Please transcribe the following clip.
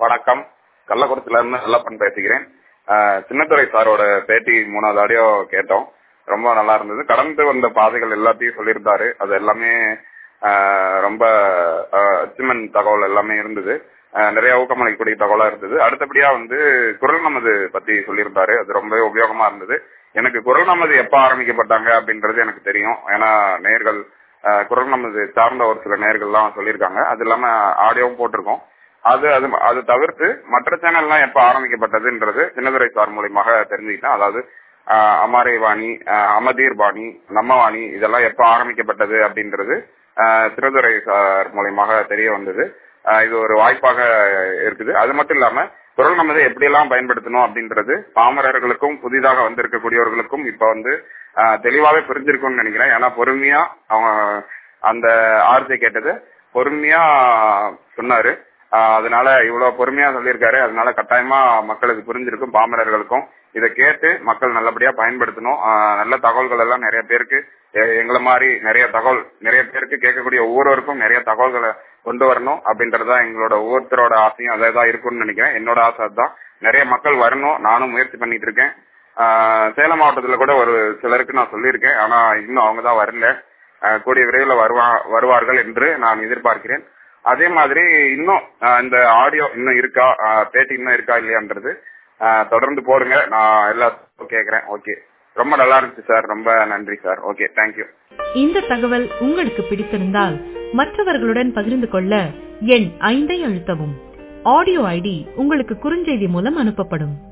வணக்கம் கள்ளக்குறிச்சில இருந்து நல்லப்பன் பேசுகிறேன் ஆஹ் சின்னத்துறை சாரோட பேட்டி மூணாவது ஆடியோ கேட்டோம் ரொம்ப நல்லா இருந்தது கடந்து வந்த பாதைகள் எல்லாத்தையும் சொல்லியிருந்தாரு அது எல்லாமே ஆஹ் ரொம்ப அச்சீவ்மெண்ட் தகவல் எல்லாமே இருந்தது ஆஹ் நிறைய ஊக்கமளிக்கக்கூடிய தகவலா இருந்தது அடுத்தபடியா வந்து குரல் நமது பத்தி சொல்லியிருந்தாரு அது ரொம்பவே உபயோகமா இருந்தது எனக்கு குரல் நமது எப்ப ஆரம்பிக்கப்பட்டாங்க அப்படின்றது எனக்கு தெரியும் ஏன்னா நேர்கள் ஆஹ் குரல் நமது சார்ந்த ஒரு சில நேர்கள்லாம் சொல்லியிருக்காங்க அது இல்லாம ஆடியோவும் போட்டிருக்கோம் அது அது அது தவிர்த்து மற்ற சேனல்லாம் எப்ப ஆரம்பிக்கப்பட்டதுன்றது சின்னதுரை சார் மூலியமாக தெரிஞ்சுக்கிட்டேன் அதாவது ஆஹ் அமாரே வாணி ஆஹ் அமதீர் வாணி நம்ம வாணி இதெல்லாம் எப்ப ஆரம்பிக்கப்பட்டது அப்படின்றது ஆஹ் சின்னதுரை சார் மூலியமாக தெரிய வந்தது ஆஹ் இது ஒரு வாய்ப்பாக இருக்குது அது மட்டும் இல்லாம குரல் நமதை எப்படியெல்லாம் பயன்படுத்தணும் அப்படின்றது பாமரர்களுக்கும் புதிதாக வந்திருக்கக்கூடியவர்களுக்கும் இப்ப வந்து ஆஹ் தெளிவாவே புரிஞ்சிருக்கும்னு நினைக்கிறேன் ஏன்னா பொறுமையா அவங்க அந்த ஆர்ஜை கேட்டது பொறுமையா சொன்னாரு ஆஹ் அதனால இவ்வளவு பொறுமையா சொல்லியிருக்காரு அதனால கட்டாயமா மக்களுக்கு புரிஞ்சிருக்கும் பாமரர்களுக்கும் இதை கேட்டு மக்கள் நல்லபடியா பயன்படுத்தணும் ஆஹ் நல்ல தகவல்கள் எல்லாம் நிறைய பேருக்கு எ- எங்களை மாதிரி நிறைய தகவல் நிறைய பேருக்கு கேட்கக்கூடிய ஒவ்வொருவருக்கும் நிறைய தகவல்களை கொண்டு வரணும் அப்படின்றதா எங்களோட ஒவ்வொருத்தரோட ஆசையும் அதே தான் இருக்கும்னு நினைக்கிறேன் என்னோட ஆசை அதுதான் நிறைய மக்கள் வரணும் நானும் முயற்சி பண்ணிட்டு இருக்கேன் ஆஹ் சேலம் மாவட்டத்துல கூட ஒரு சிலருக்கு நான் சொல்லியிருக்கேன் ஆனா இன்னும் அவங்க தான் வரல ஆஹ் கூடிய விரைவில் வருவா வருவார்கள் என்று நான் எதிர்பார்க்கிறேன் அதே மாதிரி இன்னும் ஆஹ் இந்த ஆடியோ இன்னும் இருக்கா ஆஹ் பேட்டி இன்னும் இருக்கா இல்லையான்றது ஆஹ் தொடர்ந்து போடுங்க நான் எல்லாத்துக்கும் கேக்குறேன் ஓகே ரொம்ப நல்லா இருந்துச்சு சார் ரொம்ப நன்றி சார் ஓகே தேங்க்யூ இந்த தகவல் உங்களுக்கு பிடித்திருந்தால் மற்றவர்களுடன் பகிர்ந்து கொள்ள எண் ஐந்தை அழுத்தவும் ஆடியோ ஐடி உங்களுக்கு குறுஞ்செய்தி மூலம் அனுப்பப்படும்